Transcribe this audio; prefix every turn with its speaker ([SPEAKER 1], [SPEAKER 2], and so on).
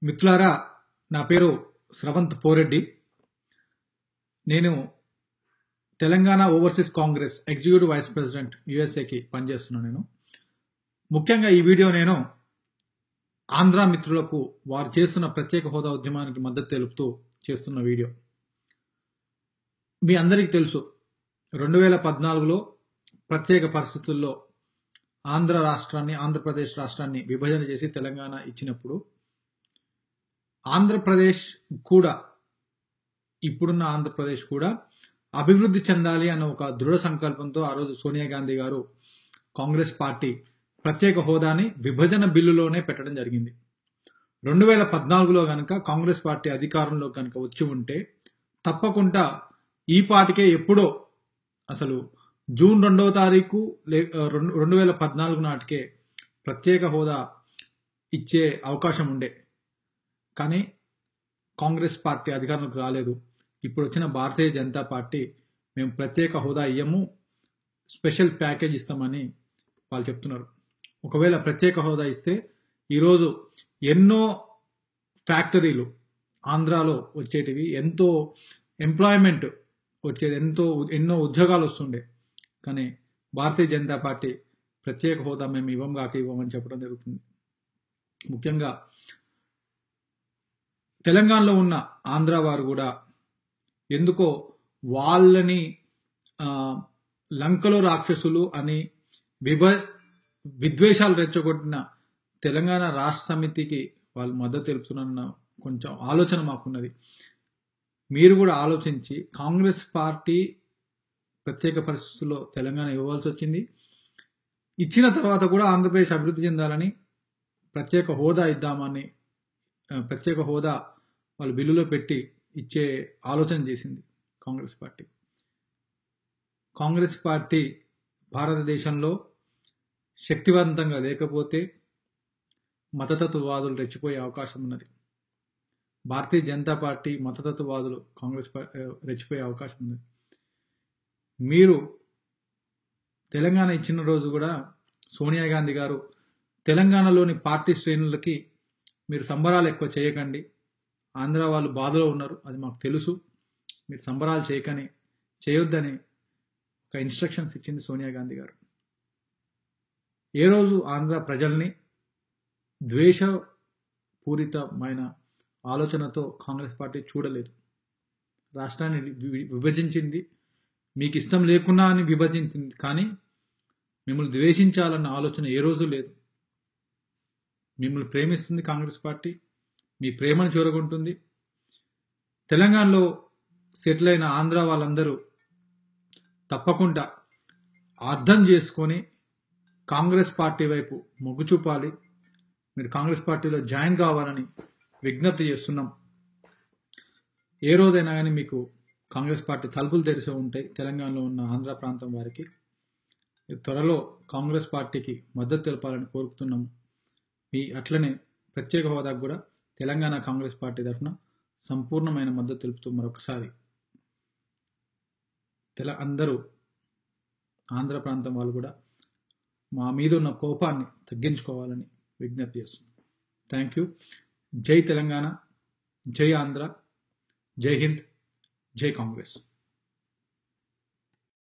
[SPEAKER 1] మిత్రులారా నా పేరు స్రవంత్ పోరెడ్డి నేను Telangana overseas Congress executive vice president యుఎస్ఏకి పనిచేస్తున్నాను నేను ముఖ్యంగా ఈ వీడియో నేను ఆంధ్ర మిత్రులకు వారు చేస్తున్న ప్రత్యేక హోదా ఉద్యమానికి మద్దతు తెలుపుతూ చేస్తున్న వీడియో మీ అందరికీ తెలుసు రెండు వేల పద్నాలుగులో ప్రత్యేక పరిస్థితుల్లో ఆంధ్ర రాష్ట్రాన్ని ఆంధ్రప్రదేశ్ రాష్ట్రాన్ని విభజన చేసి తెలంగాణ ఇచ్చినప్పుడు ఆంధ్రప్రదేశ్ కూడా ఇప్పుడున్న ఆంధ్రప్రదేశ్ కూడా అభివృద్ధి చెందాలి అన్న ఒక దృఢ సంకల్పంతో ఆ రోజు సోనియా గాంధీ గారు కాంగ్రెస్ పార్టీ ప్రత్యేక హోదాని విభజన బిల్లులోనే పెట్టడం జరిగింది రెండు వేల పద్నాలుగులో కనుక కాంగ్రెస్ పార్టీ అధికారంలో కనుక వచ్చి ఉంటే తప్పకుండా ఈ పాటికే ఎప్పుడో అసలు జూన్ రెండవ తారీఖు లే రెండు రెండు వేల పద్నాలుగు నాటికే ప్రత్యేక హోదా ఇచ్చే అవకాశం ఉండే కానీ కాంగ్రెస్ పార్టీ అధికారంలోకి రాలేదు ఇప్పుడు వచ్చిన భారతీయ జనతా పార్టీ మేము ప్రత్యేక హోదా ఇయ్యము స్పెషల్ ప్యాకేజ్ ఇస్తామని వాళ్ళు చెప్తున్నారు ఒకవేళ ప్రత్యేక హోదా ఇస్తే ఈరోజు ఎన్నో ఫ్యాక్టరీలు ఆంధ్రాలో వచ్చేటివి ఎంతో ఎంప్లాయ్మెంట్ వచ్చేది ఎంతో ఎన్నో ఉద్యోగాలు వస్తుండే కానీ భారతీయ జనతా పార్టీ ప్రత్యేక హోదా మేము ఇవ్వం కాక ఇవ్వమని చెప్పడం జరుగుతుంది ముఖ్యంగా తెలంగాణలో ఉన్న ఆంధ్ర వారు కూడా ఎందుకో వాళ్ళని లంకలో రాక్షసులు అని విభ విద్వేషాలు రెచ్చగొట్టిన తెలంగాణ రాష్ట్ర సమితికి వాళ్ళు మద్దతు తెలుపుతున్న కొంచెం ఆలోచన మాకున్నది మీరు కూడా ఆలోచించి కాంగ్రెస్ పార్టీ ప్రత్యేక పరిస్థితుల్లో తెలంగాణ ఇవ్వాల్సి వచ్చింది ఇచ్చిన తర్వాత కూడా ఆంధ్రప్రదేశ్ అభివృద్ధి చెందాలని ప్రత్యేక హోదా ఇద్దామని ప్రత్యేక హోదా వాళ్ళు బిల్లులో పెట్టి ఇచ్చే ఆలోచన చేసింది కాంగ్రెస్ పార్టీ కాంగ్రెస్ పార్టీ భారతదేశంలో శక్తివంతంగా లేకపోతే మతతత్వవాదులు రెచ్చిపోయే అవకాశం ఉన్నది భారతీయ జనతా పార్టీ మతతత్వవాదులు కాంగ్రెస్ రెచ్చిపోయే అవకాశం ఉన్నది మీరు తెలంగాణ ఇచ్చిన రోజు కూడా సోనియా గాంధీ గారు తెలంగాణలోని పార్టీ శ్రేణులకి మీరు సంబరాలు ఎక్కువ చేయకండి ఆంధ్ర వాళ్ళు బాధలో ఉన్నారు అది మాకు తెలుసు మీరు సంబరాలు చేయకని చేయొద్దని ఒక ఇన్స్ట్రక్షన్స్ ఇచ్చింది సోనియా గాంధీ గారు ఏ రోజు ఆంధ్ర ప్రజల్ని ద్వేషపూరితమైన ఆలోచనతో కాంగ్రెస్ పార్టీ చూడలేదు రాష్ట్రాన్ని విభజించింది మీకు ఇష్టం లేకున్నా అని విభజించింది కానీ మిమ్మల్ని ద్వేషించాలన్న ఆలోచన ఏ రోజు లేదు మిమ్మల్ని ప్రేమిస్తుంది కాంగ్రెస్ పార్టీ మీ ప్రేమను చూరగొంటుంది తెలంగాణలో సెటిల్ అయిన ఆంధ్ర వాళ్ళందరూ తప్పకుండా అర్థం చేసుకొని కాంగ్రెస్ పార్టీ వైపు మొగ్గు చూపాలి మీరు కాంగ్రెస్ పార్టీలో జాయిన్ కావాలని విజ్ఞప్తి చేస్తున్నాం ఏ రోజైనా కానీ మీకు కాంగ్రెస్ పార్టీ తలుపులు తెరిచి ఉంటాయి తెలంగాణలో ఉన్న ఆంధ్ర ప్రాంతం వారికి త్వరలో కాంగ్రెస్ పార్టీకి మద్దతు తెలపాలని కోరుకుతున్నాము మీ అట్లనే ప్రత్యేక హోదాకు కూడా తెలంగాణ కాంగ్రెస్ పార్టీ తరఫున సంపూర్ణమైన మద్దతు తెలుపుతూ మరొకసారి తెల అందరూ ఆంధ్ర ప్రాంతం వాళ్ళు కూడా మా మీద ఉన్న కోపాన్ని తగ్గించుకోవాలని విజ్ఞప్తి చేస్తున్నాం థ్యాంక్ యూ జై తెలంగాణ జై ఆంధ్ర జై హింద్ జై కాంగ్రెస్